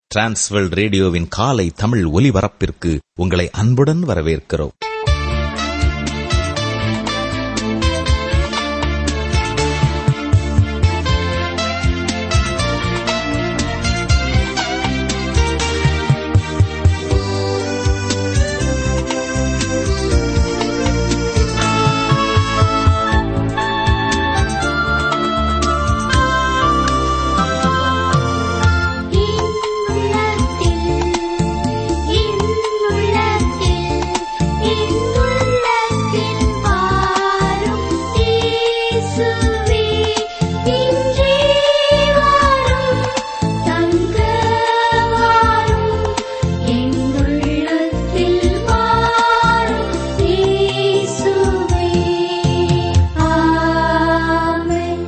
Transworld ரேடியோவின் காலை தமிழ் ஒலிபரப்பிற்கு உங்களை அன்புடன் வரவேற்கிறோம் இன்னுள்ளத்தில் இன்னுள்ளத்தில் இன்னுள்ளத்தில் வாரும் இயேசுவே இன்றே வாரும் தங்க வாரும் இன்னுள்ளத்தில் வாரும் இயேசுவே ஆமென்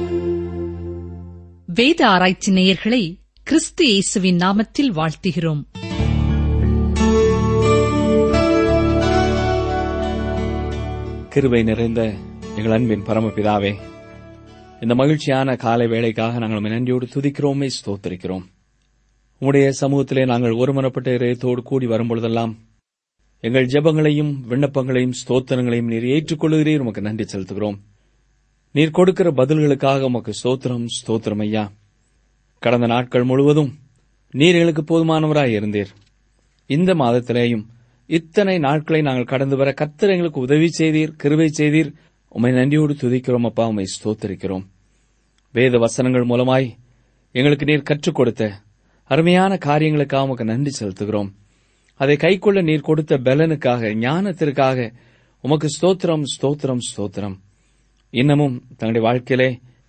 வேத ஆராய்ச்சி நேயர்களை கிறிஸ்து இயேசுவின் நாமத்தில் வாழ்த்துகிறோம் கிருபை நிறைந்த எங்கள் அன்பின் பரமபிதாவே இந்த மகிழ்ச்சியான காலை வேளைக்காக நாங்கள் உம்மை நன்றியோடு துதிக்கிறோமே ஸ்தோத்திரிக்கிறோம் உம்முடைய சமூகத்திலே நாங்கள் ஒருமனப்பட்ட இதயத்தோடு கூடி வரும்பொழுதெல்லாம் எங்கள் ஜெபங்களையும் விண்ணப்பங்களையும் ஸ்தோத்திரங்களையும் நீர் ஏற்றுக்கொள்கிறீர் உமக்கு நன்றி செலுத்துகிறோம் நீர் கொடுக்கிற பதில்களுக்காக உமக்கு ஸ்தோத்திரம் ஸ்தோத்திரம் ஐயா கடந்த நாட்கள் முழுவதும் நீர் எங்களுக்கு போதுமானவராய் இருந்தீர் இந்த மாதத்திலேயும் இத்தனை நாட்களை நாங்கள் கடந்து வர கர்த்தர் எங்களுக்கு உதவி செய்தீர் கிருபை செய்தீர் உம்மை நன்றியோடு துதிக்கிறோம் அப்பா உம்மை ஸ்தோத்திரிக்கிறோம் வேத வசனங்கள் மூலமாய் எங்களுக்கு நீர் கற்றுக் கொடுத்த அருமையான காரியங்களுக்காக உமக்கு நன்றி செலுத்துகிறோம் அதை கைக்கொள்ள நீர் கொடுத்த பலனுக்காக ஞானத்திற்காக உமக்கு ஸ்தோத்திரம் ஸ்தோத்திரம் ஸ்தோத்திரம் இன்னமும் தங்களுடைய வாழ்க்கையிலே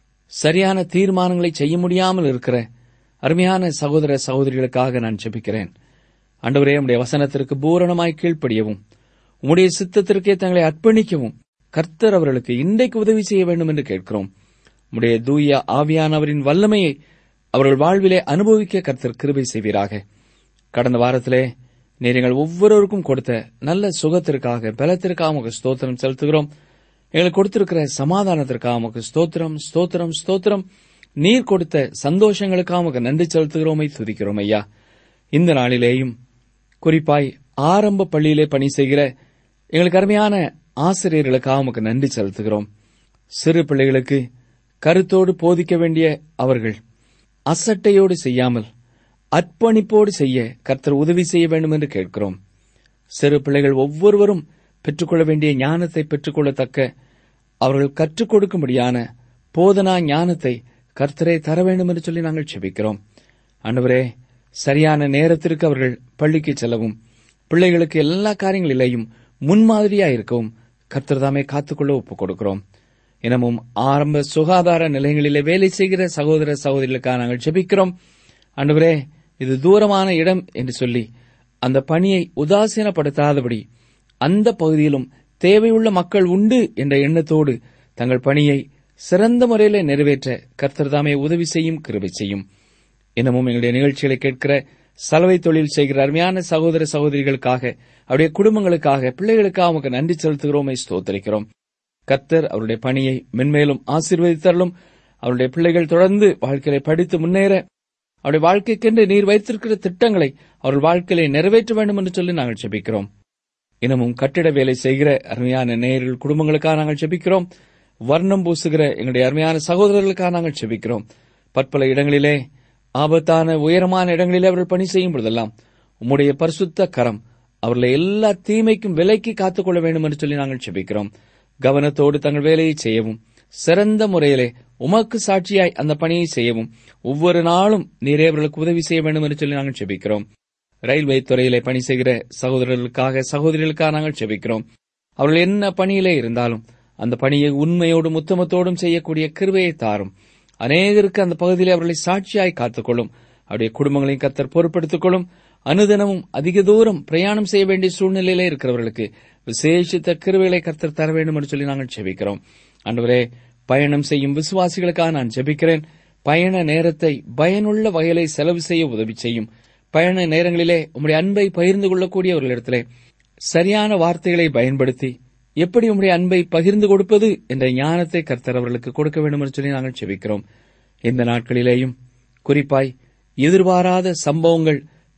சரியான தீர்மானங்களை செய்ய முடியாமல் இருக்கிற அருமையான சகோதர சகோதரிகளுக்காக நான் ஜெபிக்கிறேன் ஆண்டவரே உம்முடைய வசனத்திற்கு பூரணமாய் கீழ்ப்படியவும் உம்முடைய சித்தத்திற்கே தங்களை அர்ப்பணிக்கவும் கர்த்தர் அவர்களுக்கு இன்றைக்கு உதவி செய்ய வேண்டும் என்று கேட்கிறோம் உம்முடைய தூய ஆவியானவரின் வல்லமையை அவர்கள் வாழ்விலே அனுபவிக்க கர்த்தர் கிருபை செய்வீராக கடந்த வாரத்திலே நீர் எங்கள் ஒவ்வொருவருக்கும் கொடுத்த நல்ல சுகத்திற்காக பலத்திற்காக உமக்கு ஸ்தோத்திரம் செலுத்துகிறோம் எங்களுக்கு கொடுத்திருக்கிற சமாதானத்திற்காக உமக்கு ஸ்தோத்திரம் ஸ்தோத்திரம் ஸ்தோத்திரம் நீர் கொடுத்த சந்தோஷங்களுக்காக உமக்கு நன்றி செலுத்துகிறோமை துதிக்கிறோம் ஐயா இந்த நாளிலேயும் குறிப்பாய் ஆரம்ப பள்ளியிலே பணி செய்கிற எங்களுக்கு அருமையான ஆசிரியர்களுக்காக உமக்கு நன்றி செலுத்துகிறோம் சிறு பிள்ளைகளுக்கு கருத்தோடு போதிக்க வேண்டிய அவர்கள் அசட்டையோடு செய்யாமல் அர்ப்பணிப்போடு செய்ய கர்த்தர் உதவி செய்ய வேண்டும் என்று கேட்கிறோம் சிறு பிள்ளைகள் ஒவ்வொருவரும் பெற்றுக்கொள்ள வேண்டிய ஞானத்தை பெற்றுக்கொள்ளத்தக்க அவர்கள் கற்றுக் கொடுக்கும்படியான போதனா ஞானத்தை கர்த்தரே தர வேண்டும் என்று சொல்லி நாங்கள் செபிக்கிறோம் ஆண்டவரே சரியான நேரத்திற்கு அவர்கள் பள்ளிக்கு செல்லவும் பிள்ளைகளுக்கு எல்லா காரியங்களிலேயும் முன்மாதிரியா இருக்கவும் கர்த்தர் தாமே காத்துக்கொள்ள ஒப்புக் கொடுக்கிறோம் இனமும் ஆரம்ப சுகாதார நிலையங்களிலே வேலை செய்கிற சகோதர சகோதரிகளுக்காக நாங்கள் ஜெபிக்கிறோம் ஆண்டவரே இது தூரமான இடம் என்று சொல்லி அந்த பணியை உதாசீனப்படுத்தாதபடி அந்த பகுதியிலும் தேவையுள்ள மக்கள் உண்டு என்ற எண்ணத்தோடு தங்கள் பணியை சிறந்த முறையிலே நிறைவேற்ற கர்த்தர் தாமே உதவி செய்யும் கிருபை செய்யும் இன்னமும் எங்களுடைய நிகழ்ச்சிகளை கேட்கிற சலவை தொழில் செய்கிற அருமையான சகோதர சகோதரிகளுக்காக அவருடைய குடும்பங்களுக்காக பிள்ளைகளுக்காக அவங்களுக்கு நன்றி செலுத்துகிறோமை ஸ்தோத்தரிக்கிறோம் கர்த்தர் அவருடைய பணியை மென்மேலும் ஆசீர்வதித்தரலும் அவருடைய பிள்ளைகள் தொடர்ந்து வாழ்க்கையை படித்து முன்னேற அவருடைய வாழ்க்கைக்கென்று நீர் வைத்திருக்கிற திட்டங்களை அவர்கள் வாழ்க்கையிலே நிறைவேற்ற வேண்டும் என்று சொல்லி நாங்கள் ஜெபிக்கிறோம் இன்னமும் கட்டிட வேலை செய்கிற அருமையான நேயர்கள் குடும்பங்களுக்காக நாங்கள் ஜெபிக்கிறோம் வர்ணம் பூசுகிற எங்களுடைய அருமையான சகோதரர்களுக்காக நாங்கள் ஜெபிக்கிறோம் பற்பல இடங்களிலே ஆபத்தான உயரமான இடங்களிலே அவர்கள் பணி செய்யும் பொழுதெல்லாம் உம்முடைய பரிசுத்த கரம் அவர்களை எல்லா தீமைக்கும் விலைக்கு காத்துக்கொள்ள வேண்டும் என்று சொல்லி நாங்கள் ஜெபிக்கிறோம் கவனத்தோடு தங்கள் வேலையை செய்யவும் சிறந்த முறையிலே உமக்கு சாட்சியாய் அந்த பணியை செய்யவும் ஒவ்வொரு நாளும் நீரே அவர்களுக்கு உதவி செய்ய வேண்டும் என்று சொல்லி நாங்கள் ஜெபிக்கிறோம் ரயில்வே துறையிலே பணி செய்கிற சகோதரர்களுக்காக சகோதரிகளுக்காக நாங்கள் ஜெபிக்கிறோம் அவர்கள் என்ன பணியிலே இருந்தாலும் அந்த பணியை உண்மையோடும் உத்தமத்தோடும் செய்யக்கூடிய கிருபையை தாரும் அநேகருக்கு அந்த பகுதியிலே அவர்களை சாட்சியாய் காத்துக்கொள்ளும் அவருடைய குடும்பங்களையும் கத்தர் பொறுப்படுத்திக் கொள்ளும் அனுதினமும் அதிக தூரம் பிரயாணம் செய்ய வேண்டிய சூழ்நிலையிலே இருக்கிறவர்களுக்கு விசேஷித்த கிருவைகளை கர்த்தர் தர வேண்டும் என்று சொல்லி நாங்கள் ஜெபிக்கிறோம் அன்றுவரே பயணம் செய்யும் விசுவாசிகளுக்காக நான் ஜெபிக்கிறேன் பயண நேரத்தை பயனுள்ள வகையிலே செலவு செய்ய உதவி செய்யும் பயண நேரங்களிலே உம்முடைய அன்பை பகிர்ந்து கொள்ளக்கூடியவர்களிடத்திலே சரியான வார்த்தைகளை பயன்படுத்தி எப்படி உம்முடைய அன்பை பகிர்ந்து கொடுப்பது என்ற ஞானத்தை கர்த்தர் அவர்களுக்கு கொடுக்க வேண்டும் என்று சொல்லி நாங்கள் செபிக்கிறோம் இந்த நாட்களிலேயும் குறிப்பாய் எதிர்பாராத சம்பவங்கள்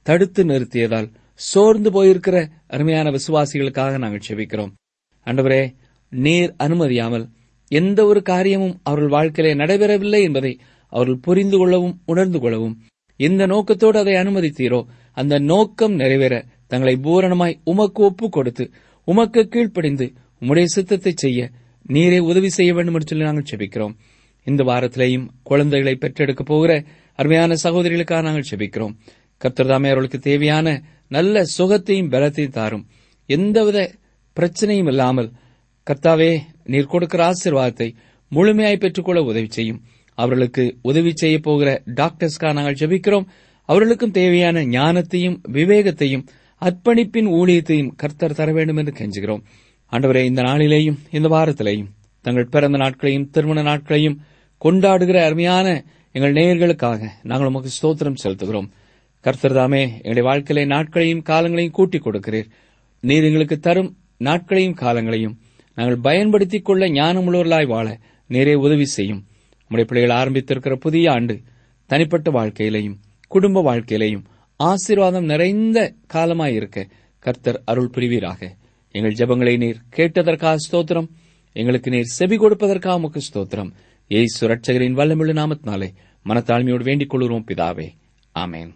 தடுத்து நிறுத்தியதால் சோர்ந்து போயிருக்கிற அருமையான விசுவாசிகளுக்காக நாங்கள் செபிக்கிறோம் ஆண்டவரே நீர் அனுமதியாமல் எந்த ஒரு காரியமும் அவர்கள் வாழ்க்கையிலே நடைபெறவில்லை என்பதை அவர்கள் புரிந்து கொள்ளவும் உணர்ந்து கொள்ளவும் எந்த நோக்கத்தோடு அதை அனுமதித்தீரோ அந்த நோக்கம் நிறைவேற தங்களை பூரணமாய் உமக்கு ஒப்பு கொடுத்து உமக்கு கீழ்ப்படிந்து உம்முடைய சித்தத்தை செய்ய நீரே உதவி செய்ய வேண்டும் என்று சொல்லி நாங்கள் செபிக்கிறோம் இந்த வாரத்திலேயும் குழந்தைகளை பெற்றெடுக்க போகிற அருமையான சகோதரிகளுக்காக நாங்கள் செபிக்கிறோம் கர்த்தர்தாமே அவர்களுக்கு தேவையான நல்ல சுகத்தையும் பலத்தையும் தாரும் எந்தவித பிரச்சனையும் இல்லாமல் கர்த்தாவே நீர் கொடுக்கிற ஆசீர்வாதத்தை முழுமையாய் பெற்றுக்கொள்ள உதவி செய்யும் அவர்களுக்கு உதவி செய்ய போகிற டாக்டர்ஸ்க்காக நாங்கள் ஜெபிக்கிறோம் அவர்களுக்கும் தேவையான ஞானத்தையும் விவேகத்தையும் அர்ப்பணிப்பின் ஊழியத்தையும் கர்த்தர் தர வேண்டும் என்று கெஞ்சுகிறோம் ஆண்டவரே இந்த நாளிலேயும் இந்த வாரத்திலேயும் தங்கள் பிறந்த நாட்களையும் திருமண நாட்களையும் கொண்டாடுகிற அருமையான எங்கள் நேயர்களுக்காக நாங்கள் உமக்கு ஸ்தோத்திரம் செலுத்துகிறோம் கர்த்தர் தாமே எங்களுடைய வாழ்க்கையிலே நாட்களையும் காலங்களையும் கூட்டிக் கொடுக்கிறீர் நீர் எங்களுக்கு தரும் நாட்களையும் காலங்களையும் நாங்கள் பயன்படுத்திக் கொள்ள ஞானமுள்ளவர்களாய் வாழ நேரே உதவி செய்யும் உம்முடைய பிள்ளைகள் ஆரம்பித்திருக்கிற புதிய ஆண்டு தனிப்பட்ட வாழ்க்கையிலையும் குடும்ப வாழ்க்கையிலையும் ஆசீர்வாதம் நிறைந்த காலமாய் இருக்க கர்த்தர் அருள் புரிவீராக எங்கள் ஜெபங்களை நீர் கேட்டதற்காக ஸ்தோத்திரம் எங்களுக்கு நீர் செவி கொடுப்பதற்காக உமக்கு ஸ்தோத்திரம் ஏய் சுரட்சகரின் வல்லமிழு நாமத்தினாலே மனத்தாழ்மையோடு வேண்டிக் கொள்கிறோம் பிதாவே ஆமேன்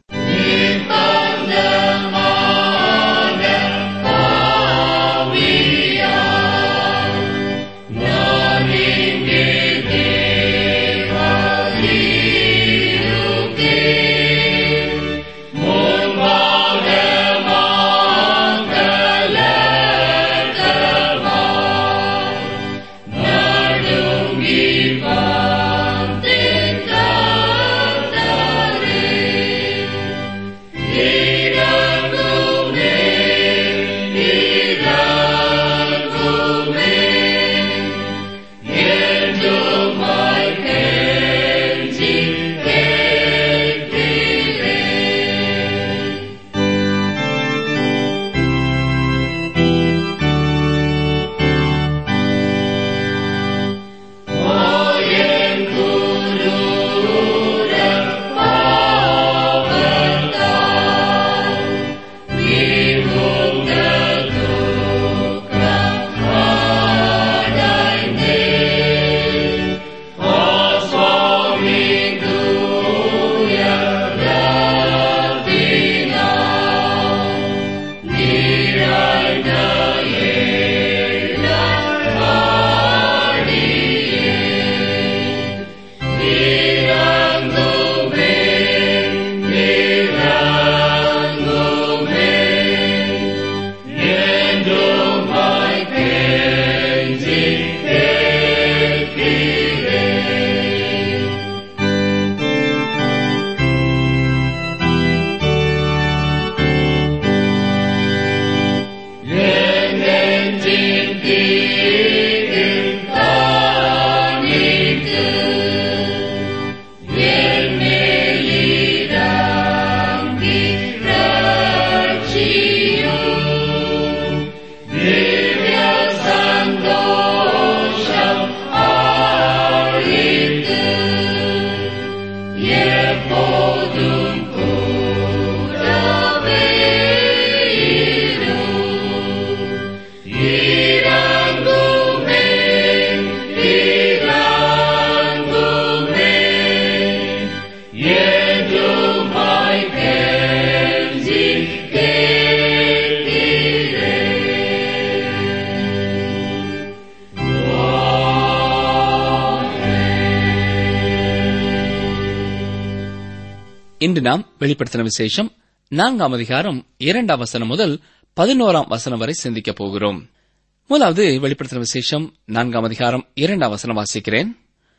இன்று நாம் வெளிப்படுத்தின விசேஷம் நான்காம் அதிகாரம் இரண்டாம் வசனம் முதல் பதினோராம் வசனம் வரை சிந்திக்கப் போகிறோம் முதலாவது வெளிப்படுத்தின விசேஷம் நான்காம் அதிகாரம் இரண்டாம் வசனம் வாசிக்கிறேன்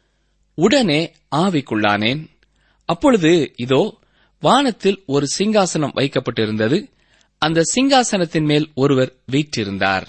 உடனே ஆவிக்குள்ளானேன் அப்பொழுது இதோ வானத்தில் ஒரு சிங்காசனம் வைக்கப்பட்டிருந்தது அந்த சிங்காசனத்தின் மேல் ஒருவர் வீற்றிருந்தார்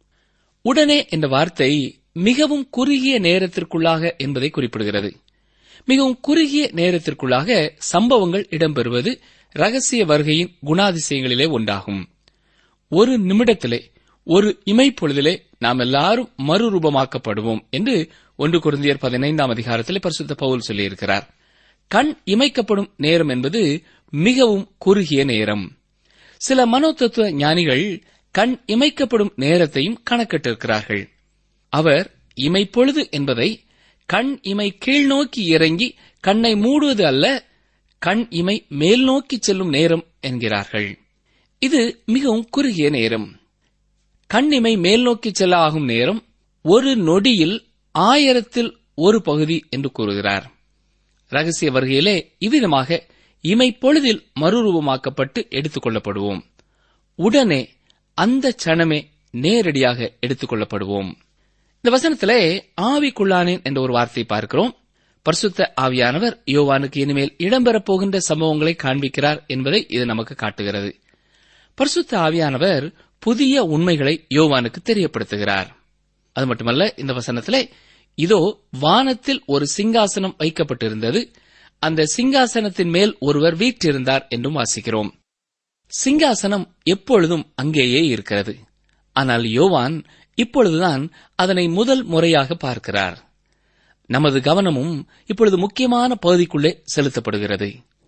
உடனே என்ற வார்த்தை மிகவும் குறுகிய நேரத்திற்குள்ளாக என்பதை குறிப்பிடுகிறது மிகவும் குறுகிய நேரத்திற்குள்ளாக சம்பவங்கள் இடம்பெறுவது ரகசிய வருகையின் குணாதிசயங்களிலே ஒன்றாகும் ஒரு நிமிடத்திலே ஒரு இமைப்பொழுதிலே நாம் எல்லாரும் மறுரூபமாக்கப்படுவோம் என்று ஒன்று குருந்தியர் பதினைந்தாம் அதிகாரத்திலே பரிசுத்த பவுல் சொல்லியிருக்கிறார் கண் இமைக்கப்படும் நேரம் என்பது மிகவும் குறுகிய நேரம் சில மனோதத்துவ ஞானிகள் கண் இமைக்கப்படும் நேரத்தையும் கணக்கிட்டிருக்கிறார்கள் அவர் இமைப்பொழுது என்பதை கண் இமை கீழ்நோக்கி இறங்கி கண்ணை மூடுவது அல்ல கண் இமை மேல் நோக்கி செல்லும் நேரம் என்கிறார்கள் இது மிகவும் குறுகிய நேரம் கண் இமை மேல் நோக்கி செல்ல ஆகும் நேரம் ஒரு நொடியில் ஆயிரத்தில் ஒரு பகுதி என்று கூறுகிறார் ரகசிய வருகையிலே இவ்விதமாக இமைப்பொழுதில் மறுரூபமாக்கப்பட்டு எடுத்துக் கொள்ளப்படுவோம் உடனே அந்த சணமே நேரடியாக எடுத்துக் கொள்ளப்படுவோம் இந்த வசனத்திலே ஆவிக்குள்ளானேன் என்ற ஒரு வார்த்தை பார்க்கிறோம் பரிசுத்த ஆவியானவர் யோவானுக்கு இனிமேல் இடம்பெறப் போகின்ற சம்பவங்களை காண்பிக்கிறார் என்பதை இது நமக்கு காட்டுகிறது பரிசுத்த ஆவியானவர் புதிய உண்மைகளை யோவானுக்கு தெரியப்படுத்துகிறார் அது மட்டுமல்ல இந்த வசனத்திலே இதோ வானத்தில் ஒரு சிங்காசனம் வைக்கப்பட்டிருந்தது அந்த சிங்காசனத்தின் மேல் ஒருவர் வீற்றிருந்தார் என்றும் வாசிக்கிறோம் சிங்காசனம் எப்பொழுதும் அங்கேயே இருக்கிறது ஆனால் யோவான் இப்பொழுதுதான் அதனை முதல் முறையாக பார்க்கிறார் நமது கவனமும் இப்பொழுது முக்கியமான பகுதிக்குள்ளே செலுத்தப்படுகிறது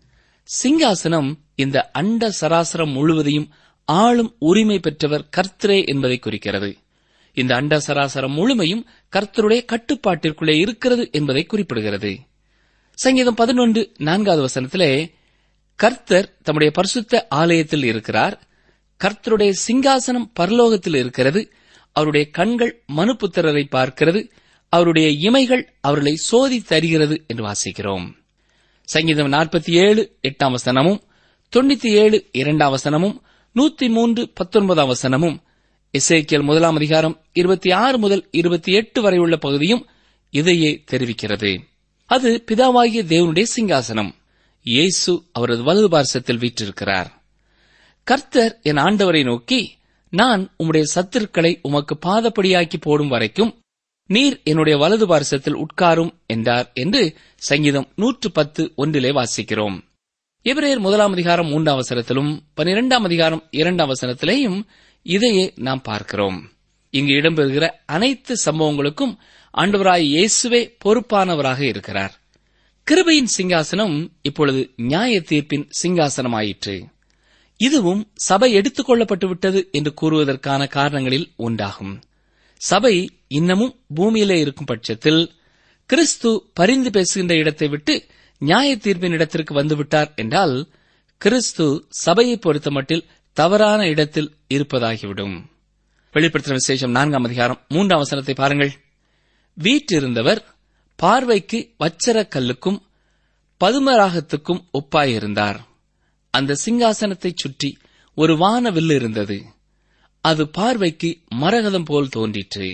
சிங்காசனம் இந்த அண்ட சராசரம் முழுவதையும் ஆளும் உரிமை பெற்றவர் கர்த்தரே என்பதை குறிக்கிறது இந்த அண்ட சராசரம் முழுமையும் கர்த்தருடைய கட்டுப்பாட்டிற்குள்ளே இருக்கிறது என்பதை குறிப்பிடுகிறது சங்கீதம் பதினொன்று நான்காவது வசனத்திலே கர்த்தர் தம்முடைய பரிசுத்த ஆலயத்தில் இருக்கிறார் கர்த்தருடைய சிங்காசனம் பரலோகத்தில் இருக்கிறது அவருடைய கண்கள் மனுப்புத்திரரை பார்க்கிறது அவருடைய இமைகள் அவர்களை சோதி தருகிறது என்று வாசிக்கிறோம் சங்கீதம் நாற்பத்தி ஏழு எட்டாம் வசனமும் தொண்ணூத்தி ஏழு இரண்டாம் வசனமும் நூத்தி மூன்று பத்தொன்பதாம் வசனமும் இசைக்கியல் முதலாம் அதிகாரம் இருபத்தி ஆறு முதல் இருபத்தி எட்டு வரை உள்ள பகுதியும் இதையே தெரிவிக்கிறது அது பிதாவாகிய தேவனுடைய சிங்காசனம் இயேசு அவரது வலது பார்சத்தில் வீற்றிருக்கிறார் கர்த்தர் என் ஆண்டவரை நோக்கி நான் உம்முடைய சத்துருக்களை உமக்கு பாதப்படியாக்கி போடும் வரைக்கும் நீர் என்னுடைய வலது பார்சத்தில் உட்காரும் என்றார் என்று சங்கீதம் நூற்று பத்து ஒன்றிலே வாசிக்கிறோம் எபிரேயர் முதலாம் அதிகாரம் மூன்றாம் வசனத்திலும் பனிரெண்டாம் அதிகாரம் இரண்டாம் வசனத்திலேயும் இதையே நாம் பார்க்கிறோம் இங்கு இடம்பெறுகிற அனைத்து சம்பவங்களுக்கும் ஆண்டவராய் இயேசுவே பொறுப்பானவராக இருக்கிறார் கிருபையின் சிங்காசனம் இப்பொழுது நியாய தீர்ப்பின் சிங்காசனமாயிற்று இதுவும் சபை எடுத்துக் கொள்ளப்பட்டு விட்டது என்று கூறுவதற்கான காரணங்களில் ஒன்றாகும் சபை இன்னமும் பூமியிலே இருக்கும் பட்சத்தில் கிறிஸ்து பரிந்து பேசுகின்ற இடத்தை விட்டு நியாய தீர்ப்பின் இடத்திற்கு வந்துவிட்டார் என்றால் கிறிஸ்து சபையை பொறுத்தமட்டில் தவறான இடத்தில் இருப்பதாகிவிடும் வெளிப்படுத்தின விசேஷம் நான்காம் அதிகாரம் மூன்றாம் வசனத்தை பாருங்கள் வீற்றிருந்தவர் பார்வைக்கு வச்சர கல்லுக்கும் பதுமராகத்துக்கும் ஒப்பாயிருந்தார் அந்த சிங்காசனத்தைச் சுற்றி ஒரு வானவில் இருந்தது அது பார்வைக்கு மரகதம் போல் தோன்றிற்று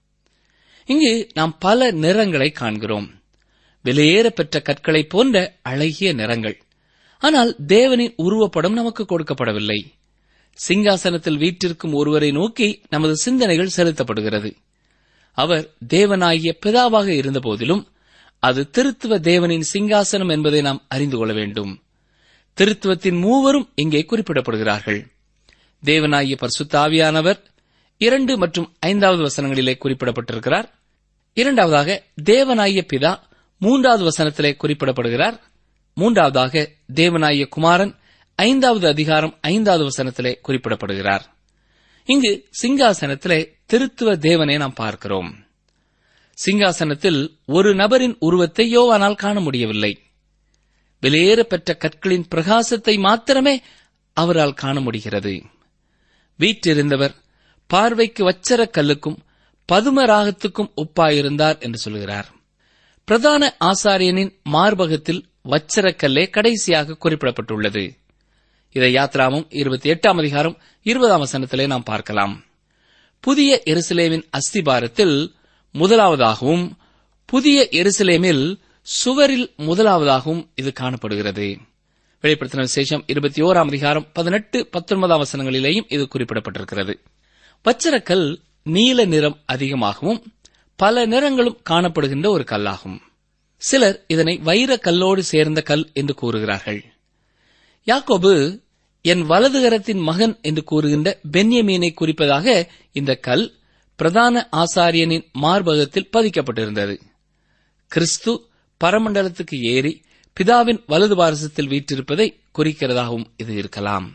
இங்கு நாம் பல நிறங்களை காண்கிறோம் விலையேற பெற்ற கற்களைப் போன்ற அழகிய நிறங்கள் ஆனால் தேவனின் உருவப்படம் நமக்கு கொடுக்கப்படவில்லை சிங்காசனத்தில் வீற்றிருக்கும் ஒருவரை நோக்கி நமது சிந்தனைகள் செலுத்தப்படுகிறது அவர் தேவனாகிய பிதாவாக இருந்தபோதிலும் அது திருத்துவ தேவனின் சிங்காசனம் என்பதை நாம் அறிந்து கொள்ள வேண்டும் திருத்துவத்தின் மூவரும் இங்கே குறிப்பிடப்படுகிறார்கள் தேவனாகிய பரிசுத்தாவியானவர் இரண்டு மற்றும் ஐந்தாவது வசனங்களிலே குறிப்பிடப்பட்டிருக்கிறார் இரண்டாவதாக தேவனாகிய பிதா மூன்றாவது வசனத்திலே குறிப்பிடப்படுகிறார் மூன்றாவதாக தேவனாகிய குமாரன் ஐந்தாவது அதிகாரம் ஐந்தாவது வசனத்திலே குறிப்பிடப்படுகிறார் இங்கு சிங்காசனத்திலே திருத்துவ தேவனை நாம் பார்க்கிறோம் சிங்காசனத்தில் ஒரு நபரின் உருவத்தை யோவானால் காண முடியவில்லை வெளியேற பெற்ற கற்களின் பிரகாசத்தை மாத்திரமே அவரால் காண முடிகிறது வீற்றிருந்தவர் பார்வைக்கு வச்சர கல்லுக்கும் பதுமராகத்துக்கும் ஒப்பாயிருந்தார் என்று சொல்கிறார் பிரதான ஆசாரியனின் மார்பகத்தில் வச்சரக்கல்லே கடைசியாக குறிப்பிடப்பட்டுள்ளது இதை யாத்ராமும் இருபத்தி எட்டாம் அதிகாரம் இருபதாம் வசனத்திலே நாம் பார்க்கலாம் புதிய எருசலேமின் அஸ்திபாரத்தில் முதலாவதாகவும் புதிய எருசலேமில் சுவரில் முதலாவதாகவும் இது காணப்படுகிறது வெளிப்படுத்தின விசேஷம் இருபத்தி ஓராம் அதிகாரம் பதினெட்டு பத்தொன்பதாம் வசனங்களிலேயும் இது குறிப்பிடப்பட்டிருக்கிறது வச்சரக்கல் நீல நிறம் அதிகமாகவும் பல நிறங்களும் காணப்படுகின்ற ஒரு கல்லாகும் சிலர் இதனை வைர கல்லோடு சேர்ந்த கல் என்று கூறுகிறார்கள் யாக்கோபு என் வலதுகரத்தின் மகன் என்று கூறுகின்ற பென்யமீனை குறிப்பதாக இந்த கல் பிரதான ஆசாரியனின் மார்பகத்தில் பதிக்கப்பட்டிருந்தது கிறிஸ்து பரமண்டலத்துக்கு ஏறி பிதாவின் வலது பாரசத்தில் வீற்றிருப்பதை குறிக்கிறதாகவும் இது இருக்கலாம்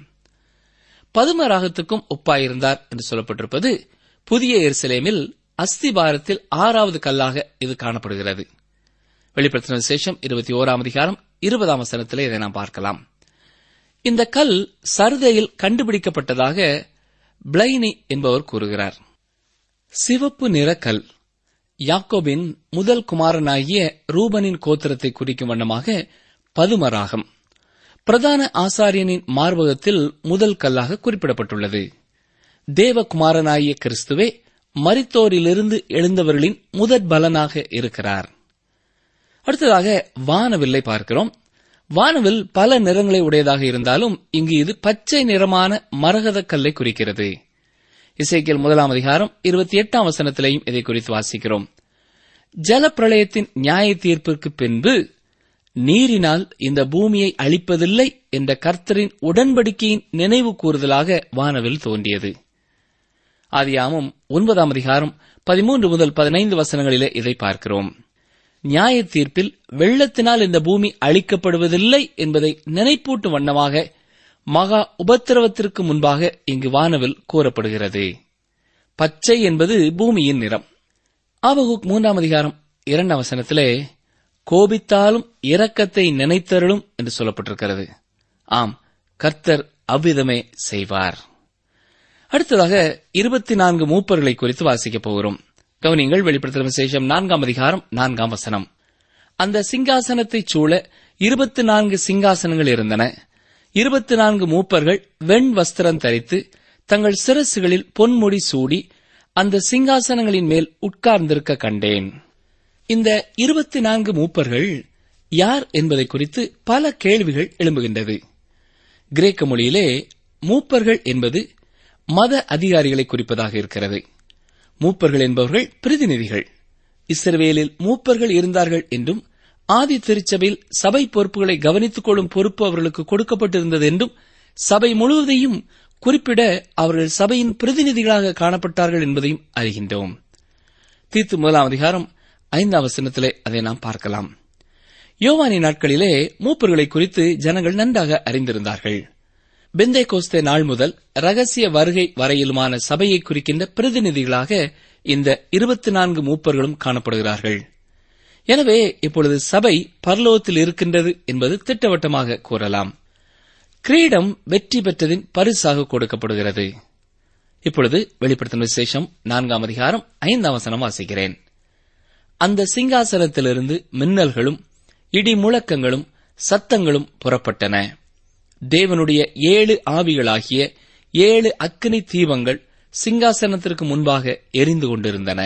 பதும ராகத்துக்கும் ஒப்பாயிருந்தார் என்று சொல்லப்பட்டிருப்பது புதிய எருசலேமில் அஸ்திபாரத்தில் ஆறாவது கல்லாக இது காணப்படுகிறது வெளிப்படுத்தின விசேஷம் இருபத்தி ஓராம் அதிகாரம் இருபதாம் வசனத்திலே இதை நாம் பார்க்கலாம் இந்த கல் சர்தையில் கண்டுபிடிக்கப்பட்டதாக பிளைனி என்பவர் கூறுகிறார் சிவப்பு நிற கல் யாக்கோபின் முதல் குமாரனாகிய ரூபனின் கோத்திரத்தை குறிக்கும் வண்ணமாக பதுமராகம் பிரதான ஆசாரியனின் மார்பகத்தில் முதல் கல்லாக குறிப்பிடப்பட்டுள்ளது தேவகுமாரனாகிய கிறிஸ்துவே மரித்தோரிலிருந்து எழுந்தவர்களின் முதற் பலனாக இருக்கிறார் அடுத்ததாக வானவில்லை பார்க்கிறோம் வானவில் பல நிறங்களை உடையதாக இருந்தாலும் இங்கு இது பச்சை நிறமான மரகத கல்லை குறிக்கிறது இசைக்கியல் முதலாம் அதிகாரம் இருபத்தி எட்டாம் வசனத்திலேயும் இதை குறித்து வாசிக்கிறோம் ஜலப்பிரளயத்தின் நியாய தீர்ப்பிற்கு பின்பு நீரினால் இந்த பூமியை அழிப்பதில்லை என்ற கர்த்தரின் உடன்படிக்கையின் நினைவு கூறுதலாக வானவில் தோன்றியது ஆதியாமம் ஒன்பதாம் அதிகாரம் பதிமூன்று முதல் பதினைந்து வசனங்களிலே இதை பார்க்கிறோம் நியாய தீர்ப்பில் வெள்ளத்தினால் இந்த பூமி அழிக்கப்படுவதில்லை என்பதை நினைப்பூட்டும் வண்ணமாக மகா உபத்திரவத்திற்கு முன்பாக இங்கு வானவில் கூறப்படுகிறது பச்சை என்பது பூமியின் நிறம் ஆபகுக் மூன்றாம் அதிகாரம் இரண்டாம் வசனத்திலே கோபித்தாலும் இரக்கத்தை நினைத்தருளும் என்று சொல்லப்பட்டிருக்கிறது ஆம் கர்த்தர் அவ்விதமே செய்வார் அடுத்ததாக இருபத்தி நான்கு மூப்பர்களை குறித்து வாசிக்கப் போகிறோம் கவனிங்கள் வெளிப்படுத்தும் விசேஷம் நான்காம் அதிகாரம் நான்காம் வசனம் அந்த சிங்காசனத்தைச் சூழ இருபத்தி நான்கு சிங்காசனங்கள் இருந்தன இருபத்தி நான்கு மூப்பர்கள் வெண் வஸ்திரம் தரித்து தங்கள் சிரசுகளில் பொன்முடி சூடி அந்த சிங்காசனங்களின் மேல் உட்கார்ந்திருக்க கண்டேன் இந்த இருபத்தி நான்கு மூப்பர்கள் யார் என்பதை குறித்து பல கேள்விகள் எழும்புகின்றது கிரேக்க மொழியிலே மூப்பர்கள் என்பது மத அதிகாரிகளை குறிப்பதாக இருக்கிறது மூப்பர்கள் என்பவர்கள் பிரதிநிதிகள் இஸ்ரவேலில் மூப்பர்கள் இருந்தார்கள் என்றும் ஆதி திருச்சபையில் சபை பொறுப்புகளை கவனித்துக் கொள்ளும் பொறுப்பு அவர்களுக்கு கொடுக்கப்பட்டிருந்தது என்றும் சபை முழுவதையும் குறிப்பிட அவர்கள் சபையின் பிரதிநிதிகளாக காணப்பட்டார்கள் என்பதையும் அறிகின்றோம் தீர்த்து முதலாம் அதிகாரம் ஐந்தாம் வசனத்திலே அதை நாம் பார்க்கலாம் யோவானி நாட்களிலே மூப்பர்களை குறித்து ஜனங்கள் நன்றாக அறிந்திருந்தார்கள் பெந்தே கோஸ்தே நாள் முதல் ரகசிய வருகை வரையிலுமான சபையை குறிக்கின்ற பிரதிநிதிகளாக இந்த இருபத்தி நான்கு மூப்பர்களும் காணப்படுகிறார்கள் எனவே இப்பொழுது சபை பரலோகத்தில் இருக்கின்றது என்பது திட்டவட்டமாக கூறலாம் கிரீடம் வெற்றி பெற்றதின் பரிசாக கொடுக்கப்படுகிறது இப்பொழுது வெளிப்படுத்தும் விசேஷம் நான்காம் அதிகாரம் ஐந்தாம் வசனம் வாசிக்கிறேன் அந்த சிங்காசனத்திலிருந்து மின்னல்களும் இடி முழக்கங்களும் சத்தங்களும் புறப்பட்டன தேவனுடைய ஏழு ஆவிகளாகிய ஏழு அக்கினி தீபங்கள் சிங்காசனத்திற்கு முன்பாக எரிந்து கொண்டிருந்தன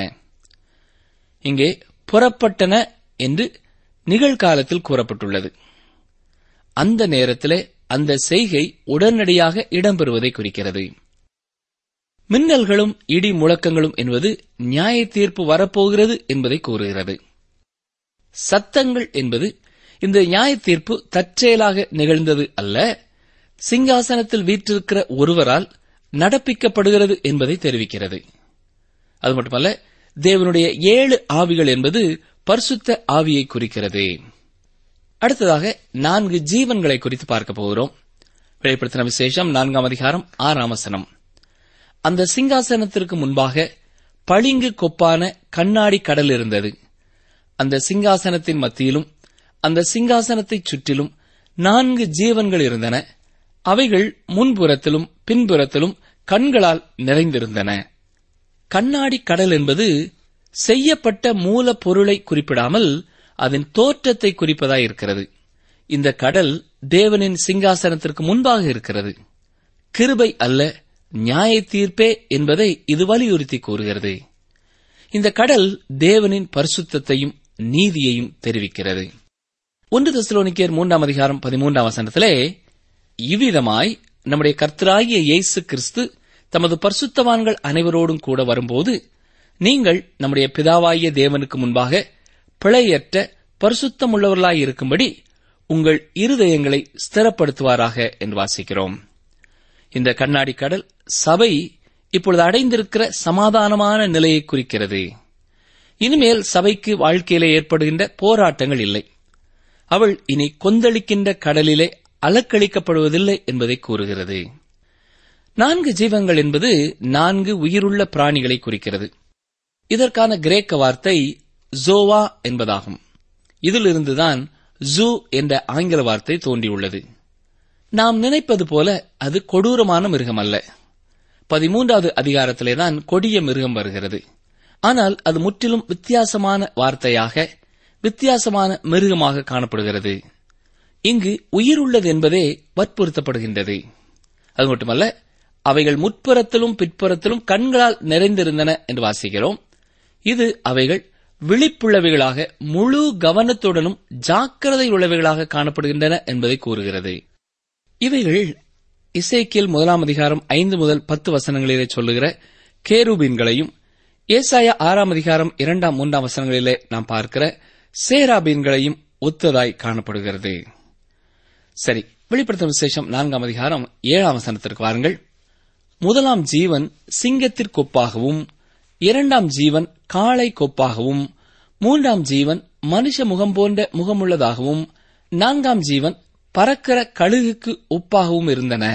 இங்கே புறப்பட்டன என்று நிகழ்காலத்தில் கூறப்பட்டுள்ளது அந்த நேரத்திலே அந்த செய்கை உடனடியாக இடம்பெறுவதை குறிக்கிறது மின்னல்களும் இடி முழக்கங்களும் என்பது நியாய தீர்ப்பு வரப்போகிறது என்பதை கூறுகிறது சத்தங்கள் என்பது இந்த நியாய தீர்ப்பு தற்செயலாக நிகழ்ந்தது அல்ல சிங்காசனத்தில் வீற்றிருக்கிற ஒருவரால் நடப்பிக்கப்படுகிறது என்பதை தெரிவிக்கிறது அது மட்டுமல்ல தேவனுடைய ஏழு ஆவிகள் என்பது பரிசுத்த ஆவியை குறிக்கிறது அடுத்ததாக நான்கு ஜீவன்களை குறித்து பார்க்க போகிறோம் வெளிப்படுத்தின விசேஷம் நான்காம் அதிகாரம் ஆறாம் வசனம் அந்த சிங்காசனத்திற்கு முன்பாக பளிங்கு கொப்பான கண்ணாடி கடல் இருந்தது அந்த சிங்காசனத்தின் மத்தியிலும் அந்த சிங்காசனத்தைச் சுற்றிலும் நான்கு ஜீவன்கள் இருந்தன அவைகள் முன்புறத்திலும் பின்புறத்திலும் கண்களால் நிறைந்திருந்தன கண்ணாடி கடல் என்பது செய்யப்பட்ட மூலப் பொருளை குறிப்பிடாமல் அதன் தோற்றத்தை குறிப்பதாய் இருக்கிறது இந்த கடல் தேவனின் சிங்காசனத்திற்கு முன்பாக இருக்கிறது கிருபை அல்ல நியாய தீர்ப்பே என்பதை இது வலியுறுத்தி கூறுகிறது இந்த கடல் தேவனின் பரிசுத்தத்தையும் நீதியையும் தெரிவிக்கிறது ஒன்று தெசலோனிக்கேர் மூன்றாம் அதிகாரம் பதிமூன்றாம் வசனத்திலே இவ்விதமாய் நம்முடைய கர்த்தராகிய இயேசு கிறிஸ்து தமது பரிசுத்தவான்கள் அனைவரோடும் கூட வரும்போது நீங்கள் நம்முடைய பிதாவாகிய தேவனுக்கு முன்பாக பிழையற்ற பரிசுத்தமுள்ளவர்களாய் இருக்கும்படி உங்கள் இருதயங்களை ஸ்திரப்படுத்துவாராக என்று வாசிக்கிறோம் இந்த கண்ணாடி கடல் சபை இப்பொழுது அடைந்திருக்கிற சமாதானமான நிலையை குறிக்கிறது இனிமேல் சபைக்கு வாழ்க்கையிலே ஏற்படுகின்ற போராட்டங்கள் இல்லை அவள் இனி கொந்தளிக்கின்ற கடலிலே அலக்களிக்கப்படுவதில்லை என்பதை கூறுகிறது நான்கு ஜீவங்கள் என்பது நான்கு உயிருள்ள பிராணிகளை குறிக்கிறது இதற்கான கிரேக்க வார்த்தை ஜோவா என்பதாகும் இதிலிருந்துதான் ஜூ என்ற ஆங்கில வார்த்தை தோன்றியுள்ளது நாம் நினைப்பது போல அது கொடூரமான மிருகம் அல்ல பதிமூன்றாவது அதிகாரத்திலேதான் கொடிய மிருகம் வருகிறது ஆனால் அது முற்றிலும் வித்தியாசமான வார்த்தையாக வித்தியாசமான மிருகமாக காணப்படுகிறது இங்கு உயிர் உள்ளது என்பதே வற்புறுத்தப்படுகின்றது அது மட்டுமல்ல அவைகள் முற்புறத்திலும் பிற்புறத்திலும் கண்களால் நிறைந்திருந்தன என்று வாசிக்கிறோம் இது அவைகள் விழிப்புள்ளவைகளாக முழு கவனத்துடனும் ஜாக்கிரதை உள்ளவைகளாக காணப்படுகின்றன என்பதை கூறுகிறது இவைகள் இசைக்கியல் முதலாம் அதிகாரம் ஐந்து முதல் பத்து வசனங்களிலே சொல்லுகிற கேருபீன்களையும் ஏசாயா ஆறாம் அதிகாரம் இரண்டாம் மூன்றாம் வசனங்களிலே நாம் பார்க்கிற சேராபீன்களையும் ஒத்ததாய் காணப்படுகிறது சரி வெளிப்படுத்தும் விசேஷம் நான்காம் அதிகாரம் ஏழாம் வசனத்திற்கு வாருங்கள் முதலாம் ஜீவன் சிங்கத்திற்கு ஒப்பாகவும் இரண்டாம் ஜீவன் காளை கொப்பாகவும் மூன்றாம் ஜீவன் மனுஷ முகம் போன்ற முகமுள்ளதாகவும் நான்காம் ஜீவன் பறக்கிற கழுகுக்கு ஒப்பாகவும் இருந்தன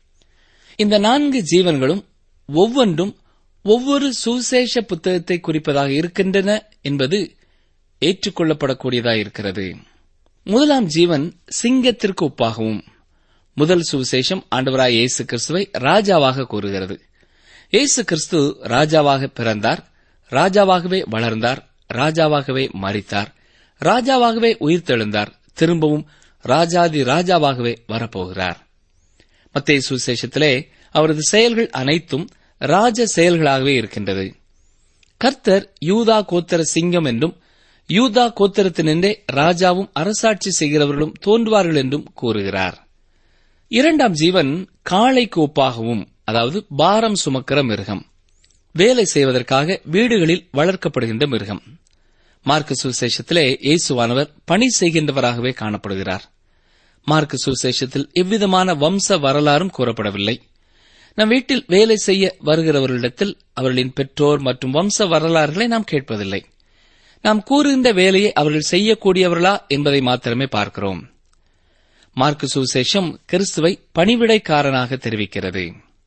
இந்த நான்கு ஜீவன்களும் ஒவ்வொன்றும் ஒவ்வொரு சுசேஷ புத்தகத்தை குறிப்பதாக இருக்கின்றன என்பது ஏற்றுக்கொள்ளப்படக்கூடியதாக இருக்கிறது முதலாம் ஜீவன் சிங்கத்திற்கு ஒப்பாகவும் முதல் சுவிசேஷம் ஆண்டவராய் இயேசு கிறிஸ்துவை ராஜாவாக கூறுகிறது இயேசு கிறிஸ்து ராஜாவாக பிறந்தார் ராஜாவாகவே வளர்ந்தார் ராஜாவாகவே மறித்தார் ராஜாவாகவே உயிர்த்தெழுந்தார் திரும்பவும் ராஜாதி ராஜாவாகவே வரப்போகிறார் மத்திய சுவிசேஷத்திலே அவரது செயல்கள் அனைத்தும் ராஜ செயல்களாகவே இருக்கின்றது கர்த்தர் யூதா கோத்தர சிங்கம் என்றும் யூதா கோத்திரத்தினின்றே ராஜாவும் அரசாட்சி செய்கிறவர்களும் தோன்றுவார்கள் என்றும் கூறுகிறார் இரண்டாம் ஜீவன் காளைக்கு ஒப்பாகவும் அதாவது பாரம் சுமக்கிற மிருகம் வேலை செய்வதற்காக வீடுகளில் வளர்க்கப்படுகின்ற மிருகம் மார்க்கு சுவிசேஷத்திலே இயேசுவானவர் பணி செய்கின்றவராகவே காணப்படுகிறார் மார்க்கு சுவிசேஷத்தில் எவ்விதமான வம்ச வரலாறும் கூறப்படவில்லை நம் வீட்டில் வேலை செய்ய வருகிறவர்களிடத்தில் அவர்களின் பெற்றோர் மற்றும் வம்ச வரலாறுகளை நாம் கேட்பதில்லை நாம் கூறுகின்ற வேலையை அவர்கள் செய்யக்கூடியவர்களா என்பதை மாத்திரமே பார்க்கிறோம் மார்க்கு சுவிசேஷம் கிறிஸ்துவை பணிவிடைக்காரனாக தெரிவிக்கிறது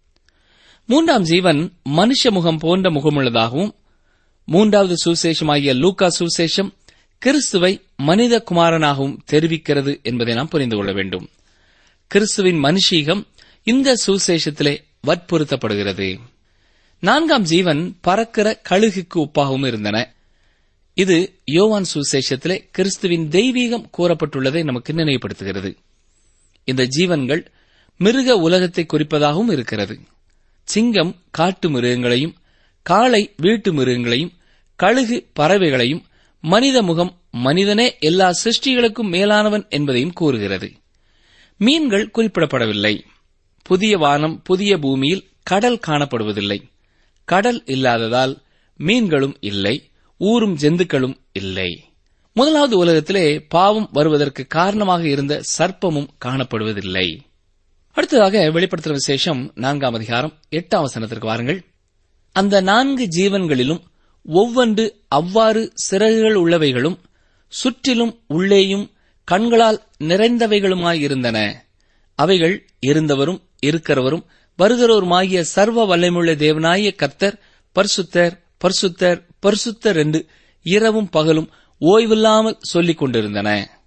மூன்றாம் ஜீவன் மனுஷ முகம் போன்ற முகமுள்ளதாகவும் மூன்றாவது சுவிசேஷமாகிய லூக்கா சுவிசேஷம் கிறிஸ்துவை மனித குமாரனாகவும் தெரிவிக்கிறது என்பதை நாம் புரிந்து கொள்ள வேண்டும் கிறிஸ்துவின் மனுஷீகம் இந்த சுவிசேஷத்திலே வற்புறுத்தப்படுகிறது நான்காம் ஜீவன் பறக்கிற கழுகுக்கு ஒப்பாகவும் இருந்தன இது யோவான் சுவிசேஷத்திலே கிறிஸ்துவின் தெய்வீகம் கூறப்பட்டுள்ளதை நமக்கு நினைவுபடுத்துகிறது இந்த ஜீவன்கள் மிருக உலகத்தை குறிப்பதாகவும் இருக்கிறது சிங்கம் காட்டு மிருகங்களையும் காளை வீட்டு மிருகங்களையும் கழுகு பறவைகளையும் மனித முகம் மனிதனே எல்லா சிருஷ்டிகளுக்கும் மேலானவன் என்பதையும் கூறுகிறது மீன்கள் குறிப்பிடப்படவில்லை புதிய வானம் புதிய பூமியில் கடல் காணப்படுவதில்லை கடல் இல்லாததால் மீன்களும் இல்லை ஊரும் ஜந்துக்களும் இல்லை முதலாவது உலகத்திலே பாவம் வருவதற்கு காரணமாக இருந்த சர்ப்பமும் காணப்படுவதில்லை அடுத்ததாக வெளிப்படுத்துகிற விசேஷம் நான்காம் அதிகாரம் எட்டாம் வசனத்திற்கு வாருங்கள் அந்த நான்கு ஜீவன்களிலும் ஒவ்வொன்று அவ்வாறு சிறகுகள் உள்ளவைகளும் சுற்றிலும் உள்ளேயும் கண்களால் நிறைந்தவைகளுமாயிருந்தன அவைகள் இருந்தவரும் இருக்கிறவரும் வருகிறவருமாகிய சர்வ வல்லமுள்ள தேவனாய கர்த்தர் பரிசுத்தர் பரிசுத்தர் பரிசுத்தர் என்று இரவும் பகலும் ஓய்வில்லாமல் சொல்லிக் கொண்டிருந்தன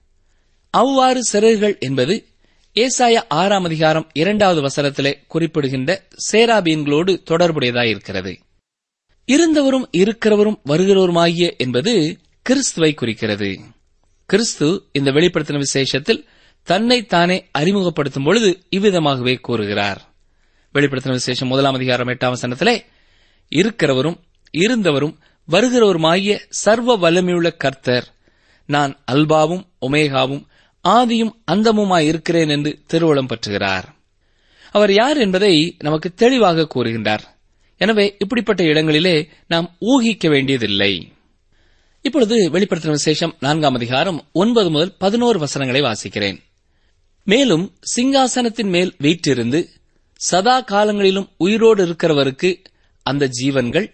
அவ்வாறு சிறகுகள் என்பது ஏசாய ஆறாம் அதிகாரம் இரண்டாவது வசனத்திலே குறிப்பிடுகின்ற சேராபீன்களோடு தொடர்புடையதாயிருக்கிறது இருந்தவரும் இருக்கிறவரும் வருகிறவருமாகிய என்பது கிறிஸ்துவை குறிக்கிறது கிறிஸ்து இந்த வெளிப்படுத்தின விசேஷத்தில் தன்னை தானே அறிமுகப்படுத்தும் பொழுது இவ்விதமாகவே கூறுகிறார் வெளிப்படுத்தின விசேஷம் முதலாம் அதிகாரம் எட்டாம் வசனத்திலே இருக்கிறவரும் இருந்தவரும் வருகிறவருமாகிய சர்வ வல்லமையுள்ள கர்த்தர் நான் அல்பாவும் ஒமேகாவும் ஆதியும் அந்தமுமாய் இருக்கிறேன் என்று திருவுளம் பற்றுகிறார் அவர் யார் என்பதை நமக்கு தெளிவாக கூறுகின்றார் எனவே இப்படிப்பட்ட இடங்களிலே நாம் ஊகிக்க வேண்டியதில்லை இப்பொழுது வெளிப்படுத்தின விசேஷம் நான்காம் அதிகாரம் ஒன்பது முதல் பதினோரு வசனங்களை வாசிக்கிறேன் மேலும் சிங்காசனத்தின் மேல் வீற்றிருந்து சதா காலங்களிலும் உயிரோடு இருக்கிறவருக்கு அந்த ஜீவன்கள்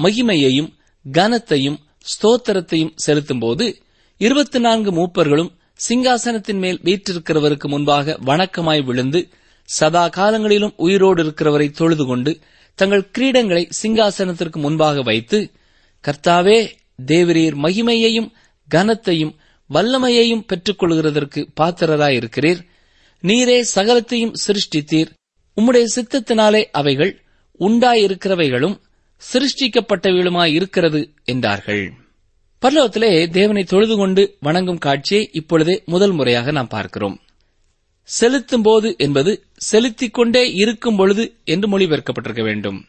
மகிமையையும் கனத்தையும் ஸ்தோத்திரத்தையும் செலுத்தும்போது இருபத்தி நான்கு மூப்பர்களும் சிங்காசனத்தின் மேல் வீற்றிருக்கிறவருக்கு முன்பாக வணக்கமாய் விழுந்து சதா காலங்களிலும் உயிரோடு இருக்கிறவரை தொழுது கொண்டு தங்கள் கிரீடங்களை சிங்காசனத்திற்கு முன்பாக வைத்து கர்த்தாவே தேவரீர் மகிமையையும் கனத்தையும் வல்லமையையும் பெற்றுக் கொள்கிறதற்கு பாத்திரராயிருக்கிறீர் நீரே சகலத்தையும் சிருஷ்டித்தீர் உம்முடைய சித்தத்தினாலே அவைகள் உண்டாயிருக்கிறவைகளும் சிருஷ்டிக்கப்பட்டவைகளுமாய் இருக்கிறது என்றார்கள் பரலோகத்திலே தேவனை தொழுது கொண்டு வணங்கும் காட்சியை இப்பொழுதே முதல் முறையாக நாம் பார்க்கிறோம் செலுத்தும் போது என்பது செலுத்திக் கொண்டே இருக்கும் பொழுது என்று மொழிபெயர்க்கப்பட்டிருக்க வேண்டும்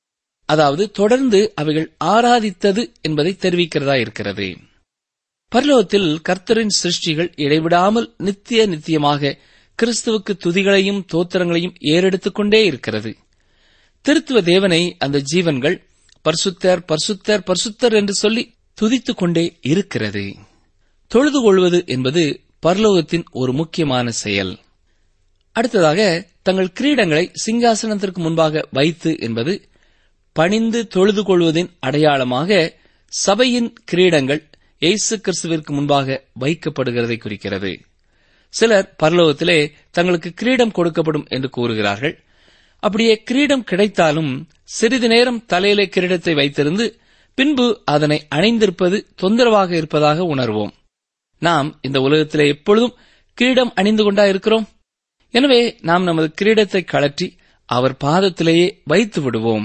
அதாவது தொடர்ந்து அவைகள் ஆராதித்தது என்பதை தெரிவிக்கிறதா இருக்கிறது பரலோகத்தில் கர்த்தரின் சிருஷ்டிகள் இடைவிடாமல் நித்திய நித்தியமாக கிறிஸ்துவுக்கு துதிகளையும் தோத்திரங்களையும் ஏறெடுத்துக் கொண்டே இருக்கிறது திருத்துவ தேவனை அந்த ஜீவன்கள் பர்சுத்தர் பர்சுத்தர் பர்சுத்தர் என்று சொல்லி துதித்துக் கொண்டே இருக்கிறது தொழுது கொள்வது என்பது பரலோகத்தின் ஒரு முக்கியமான செயல் அடுத்ததாக தங்கள் கிரீடங்களை சிங்காசனத்திற்கு முன்பாக வைத்து என்பது பணிந்து தொழுது கொள்வதின் அடையாளமாக சபையின் கிரீடங்கள் இயேசு கிறிஸ்துவிற்கு முன்பாக வைக்கப்படுகிறதை குறிக்கிறது சிலர் பரலோகத்திலே தங்களுக்கு கிரீடம் கொடுக்கப்படும் என்று கூறுகிறார்கள் அப்படியே கிரீடம் கிடைத்தாலும் சிறிது நேரம் தலையிலே கிரீடத்தை வைத்திருந்து பின்பு அதனை அணிந்திருப்பது தொந்தரவாக இருப்பதாக உணர்வோம் நாம் இந்த உலகத்திலே எப்பொழுதும் கிரீடம் அணிந்து கொண்டா இருக்கிறோம் எனவே நாம் நமது கிரீடத்தை கழற்றி அவர் பாதத்திலேயே வைத்து விடுவோம்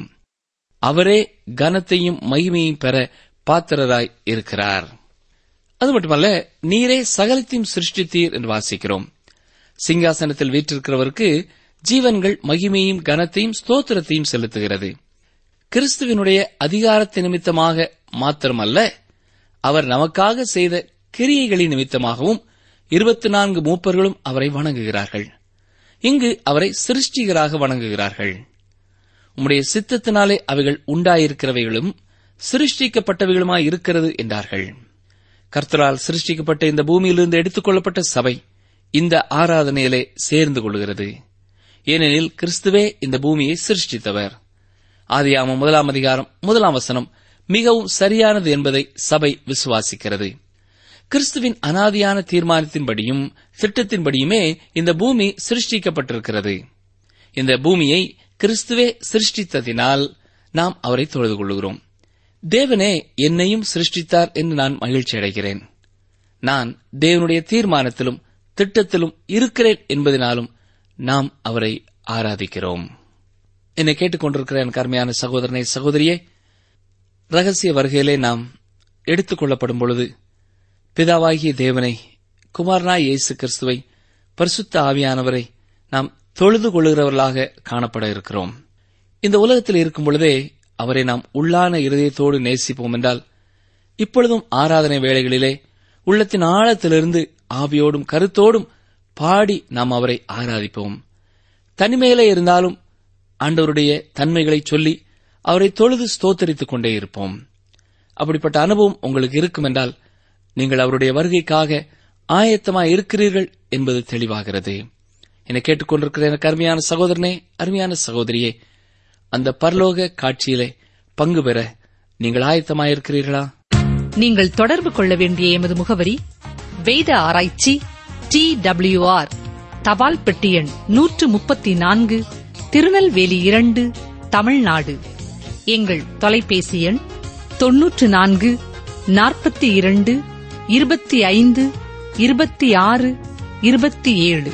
அவரே கனத்தையும் மகிமையும் பெற பாத்திரராய் இருக்கிறார் அது மட்டுமல்ல நீரே சகலத்தையும் சிருஷ்டித்தீர் என்று வாசிக்கிறோம் சிங்காசனத்தில் வீற்றிருக்கிறவருக்கு ஜீவன்கள் மகிமையும் கனத்தையும் ஸ்தோத்திரத்தையும் செலுத்துகிறது கிறிஸ்துவினுடைய அதிகாரத்தை நிமித்தமாக மாத்திரமல்ல அவர் நமக்காக செய்த கிரியைகளின் நிமித்தமாகவும் இருபத்தி நான்கு மூப்பர்களும் அவரை வணங்குகிறார்கள் இங்கு அவரை சிருஷ்டிகராக வணங்குகிறார்கள் உம்முடைய சித்தத்தினாலே அவைகள் உண்டாயிருக்கிறவைகளும் சிருஷ்டிக்கப்பட்டவைகளுமாய் இருக்கிறது என்றார்கள் கர்த்தரால் சிருஷ்டிக்கப்பட்ட இந்த பூமியிலிருந்து எடுத்துக் கொள்ளப்பட்ட சபை இந்த ஆராதனையிலே சேர்ந்து கொள்கிறது ஏனெனில் கிறிஸ்துவே இந்த பூமியை சிருஷ்டித்தவர் ஆதியாமம் முதலாம் அதிகாரம் முதலாம் வசனம் மிகவும் சரியானது என்பதை சபை விசுவாசிக்கிறது கிறிஸ்துவின் அனாதியான தீர்மானத்தின்படியும் திட்டத்தின்படியுமே இந்த பூமி சிருஷ்டிக்கப்பட்டிருக்கிறது இந்த பூமியை கிறிஸ்துவே சிருஷ்டித்ததினால் நாம் அவரை தொழுது கொள்கிறோம் தேவனே என்னையும் சிருஷ்டித்தார் என்று நான் மகிழ்ச்சி அடைகிறேன் நான் தேவனுடைய தீர்மானத்திலும் திட்டத்திலும் இருக்கிறேன் என்பதனாலும் நாம் அவரை ஆராதிக்கிறோம் என்னை கேட்டுக்கொண்டிருக்கிற என் கருமையான சகோதரனை சகோதரியே ரகசிய வருகையிலே நாம் எடுத்துக் கொள்ளப்படும் பொழுது பிதாவாகிய தேவனை குமாரனாய் இயேசு கிறிஸ்துவை பரிசுத்த ஆவியானவரை நாம் தொழுது கொள்ளுகிறவர்களாக காணப்பட இருக்கிறோம் இந்த உலகத்தில் இருக்கும் பொழுதே அவரை நாம் உள்ளான இருதயத்தோடு நேசிப்போம் என்றால் இப்பொழுதும் ஆராதனை வேளைகளிலே உள்ளத்தின் ஆழத்திலிருந்து ஆவியோடும் கருத்தோடும் பாடி நாம் அவரை ஆராதிப்போம் தனிமையிலே இருந்தாலும் ஆண்டவருடைய தன்மைகளை சொல்லி அவரை தொழுது ஸ்தோத்தரித்துக் கொண்டே இருப்போம் அப்படிப்பட்ட அனுபவம் உங்களுக்கு இருக்கும் என்றால் நீங்கள் அவருடைய வருகைக்காக ஆயத்தமாய் இருக்கிறீர்கள் என்பது தெளிவாகிறது என்னை கேட்டுக்கொண்டிருக்கிற எனக்கு அருமையான சகோதரனே அருமையான சகோதரியே அந்த பரலோக காட்சியிலே பங்கு பெற நீங்கள் ஆயத்தமாயிருக்கிறீர்களா நீங்கள் தொடர்பு கொள்ள வேண்டிய எமது முகவரி வேத ஆராய்ச்சி டி ஆர் தபால் பெட்டி எண் நூற்று முப்பத்தி நான்கு திருநெல்வேலி இரண்டு தமிழ்நாடு எங்கள் தொலைபேசி எண் தொன்னூற்று நான்கு நாற்பத்தி இரண்டு இருபத்தி ஐந்து இருபத்தி ஆறு இருபத்தி ஏழு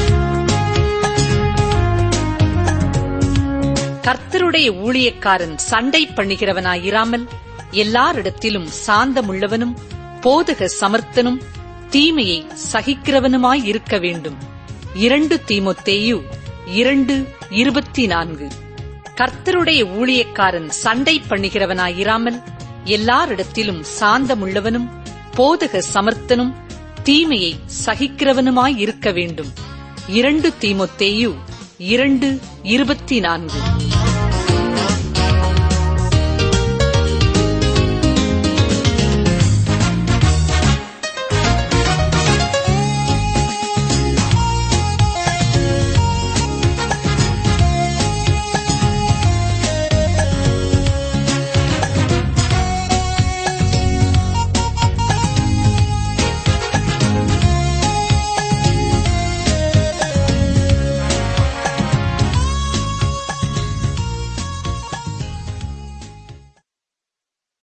கர்த்தருடைய ஊழியக்காரன் சண்டை பண்ணுகிறவனாயிராமல் எல்லாரிடத்திலும் சாந்தமுள்ளவனும் போதக சமர்த்தனும் தீமையை சகிக்கிறவனுமாயிருக்க வேண்டும் இரண்டு தீமொத்தேயு இரண்டு இருபத்தி நான்கு கர்த்தருடைய ஊழியக்காரன் சண்டை பண்ணுகிறவனாயிராமல் எல்லாரிடத்திலும் சாந்தமுள்ளவனும் போதக சமர்த்தனும் தீமையை சகிக்கிறவனுமாயிருக்க வேண்டும் இரண்டு தீமொத்தேயு இரண்டு இருபத்தி நான்கு